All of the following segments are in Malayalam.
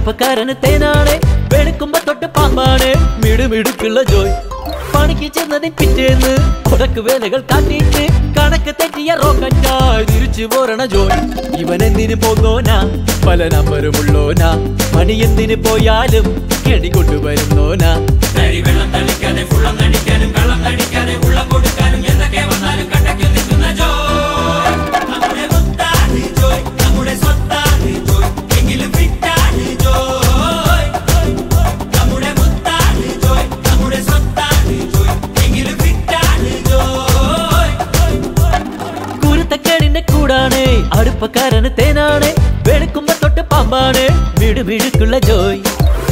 അടുപ്പക്കാരന് തേനാണ് വെളുക്കുമ്പോ തൊട്ട് പാമ്പാണ് മിടുമിടുക്കുള്ള ജോയ് പണിക്ക് ചെന്നതിൻ പിറ്റേന്ന് ഉടക്ക് വേലകൾ കാട്ടിയിട്ട് കണക്ക് തെറ്റിയ റോക്കറ്റായി തിരിച്ചു പോരണ ജോയ് ഇവൻ എന്തിനു പോന്നോനാ പല നമ്പരുമുള്ളോനാ പണി എന്തിനു പോയാലും കെടി കൊണ്ടുവരുന്നോനാ വെള്ളം തളിക്കാതെ ഫുള്ളം നടിക്കാനും കള്ളം നടിക്കാതെ ഉള്ളം കൊടുക്കാനും എന്തൊക്കെ വന്നാലും കട്ടയ്ക്ക് നിൽക്കുന്ന ജോയ് നമ്മുടെ മുത്താണ് ജോയ് നമ്മുടെ സ്വത്താണ് ജോയ് എങ്കിലും ഫിറ്റാണ് ജോയ് നമ്മുടെ മുത്താണ് ജോയ് നമ്മുടെ സ്വത്താണ് ജോയ് എങ്കിലും ഫിറ്റാണ് ജോയ് കുരുത്തക്കേടിന്റെ കൂടാണ് അടുപ്പക്കാരന് തേനാണ് വെളുക്കുമ്പോ തൊട്ട് പാമ്പാണ് മിടുമിടുക്കുള്ള ജോയ്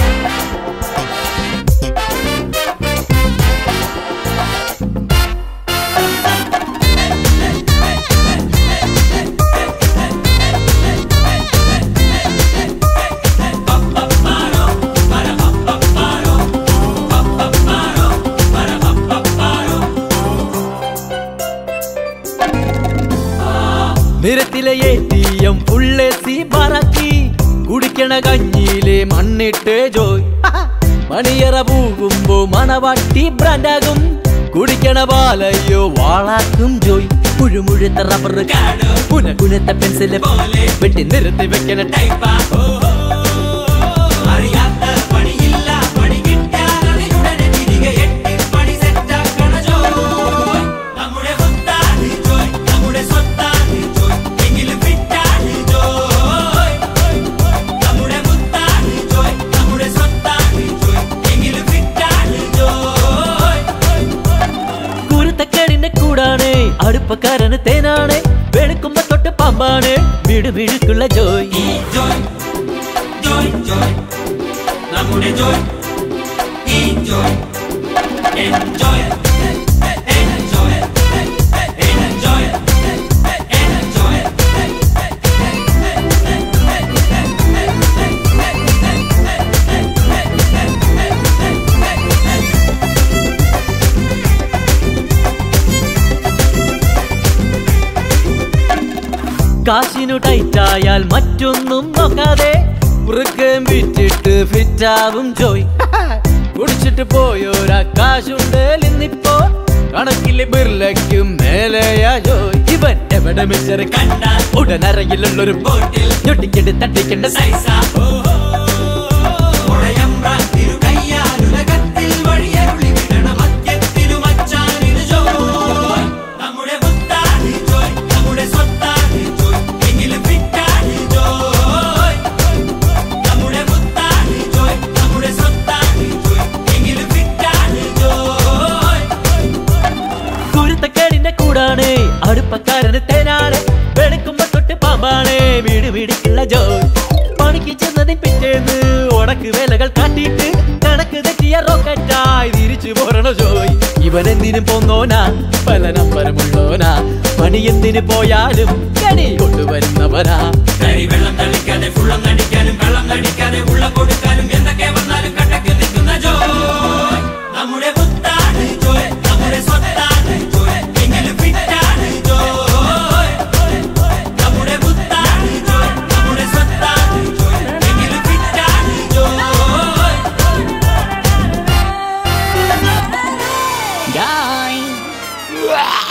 നിരത്തിലെ എ ടി എം ഫുള്ള് സി പറക്കി കുടിക്കണ കഞ്ഞിയിലെ മണ്ണിട്ട് ജോയ് മണിയറ പൂകുമ്പോ മണവാട്ടി ബ്രാൻഡാകും കുടിക്കണ പാലയ്യോ വാളാക്കും ജോയ് മുഴുമുഴുത്ത റബ്ബർ കാണും പുനകുനത്ത പെൻസില് പോലെ വെട്ടി നിരത്തി വെക്കണ ടൈപ്പാ ഓ, ഓ, അറിയാത്ത പണിയില്ല പണി കിട്ടാൻ അതിനുടനെ തിരികെ എട്ടി പണി സെറ്റാക്കണ ജോയ് നമ്മുടെ മുത്താണ് ജോയ് നമ്മുടെ സ്വത്താണ് ജോയ് എങ്കിലും ഫിറ്റാണ് ജോയ് നമ്മുടെ മുത്താണ് ജോയ് നമ്മുടെ സ്വത്താണ് ജോയ് എങ്കിലും ഫിറ്റാണ് ജോയ് കുരുത്തക്കേടിന്റെ കൂടാണ് അടുപ്പക്കാരന് തേനാണ് വെളുക്കുമ്പോ തൊട്ട് പാമ്പാണ് മിടുമിടുക്കുള്ള ജോയ് ഈ ജോയ് ജോയ് ജോയ് നമ്മുടെ ജോയ് ഈ Joy enjoy enjoy enjoy enjoy കാശിനു ടൈറ്റായാൽ മറ്റൊന്നും നോക്കാതെ വൃക്കം വിറ്റിട്ട് ഫിറ്റാവും ജോയ് കുടിച്ചിട്ട് പോയോരാ കാശുണ്ട് ഇന്നിപ്പോ കണക്കിലെ ബിർലയ്ക്കും മേലെയാ ജോയ് ഇവൻ എവിടെ മിച്ചറ് കണ്ടാൽ ഉടനറയിലുള്ളൊരു ബോട്ടിൽ ഞൊട്ടിക്കണ്ട് തട്ടിക്കണ്ട് സൈസ ഉടയമ്പ്രാൻ തിരുകയ്യാലുലകത്തിൽ വഴിയരുളി വിടണ മദ്യത്തിലും അച്ചാനിന് ജോയ് നമ്മുടെ മുത്താണ് ജോയ് നമ്മുടെ സ്വത്താണ് ജോയ് എങ്കിലും ഫിറ്റാണ് ജോയ് നമ്മുടെ മുത്താണ് ജോയ് നമ്മുടെ സ്വത്താണ് ജോയ് എങ്കിലും ഫിറ്റാണ് ജോയ് കുരുത്തക്കേടിന്റെ കൂടാണ് അടുപ്പക്കാരന് തേനാണ് വെളുക്കുമ്പോ തൊട്ട് പാമ്പാണ് വീട് വീടിക്കുള്ള ജോയ് പണിക്ക് ചെന്നതിൻ പിറ്റേന്ന് ഉടക്ക് വേലകൾ കാട്ടിയിട്ട് കണക്ക് തെറ്റിയ റോക്കറ്റായി തിരിച്ചു പോരണ ജോയ് ഇവൻ എന്തിനു പോന്നോനാ പല നമ്പരമുള്ളോനാ പണി എന്തിനു പോയാലും കണി കൊണ്ടുവരുന്നവനാ വെള്ളം തളിക്കാതെ ഫുള്ളം നടിക്കാനും കള്ളം നടിക്കാതെ ഉള്ളം കൊടുക്കാനും എന്തൊക്കെ വന്നാലും കട്ടക്ക് നിൽക്കുന്ന ജോയ് നമ്മുടെ മുത്താണ് ജോയ് നമ്മുടെ സ്വത്താണ് ജോയ് എങ്കിലും ഫിറ്റാണ് ജോയ് നമ്മുടെ മുത്താണ് ജോയ് നമ്മുടെ സ്വത്താണ് ജോയ് എങ്കിലും ഫിറ്റാണ് ജോയ് Guy.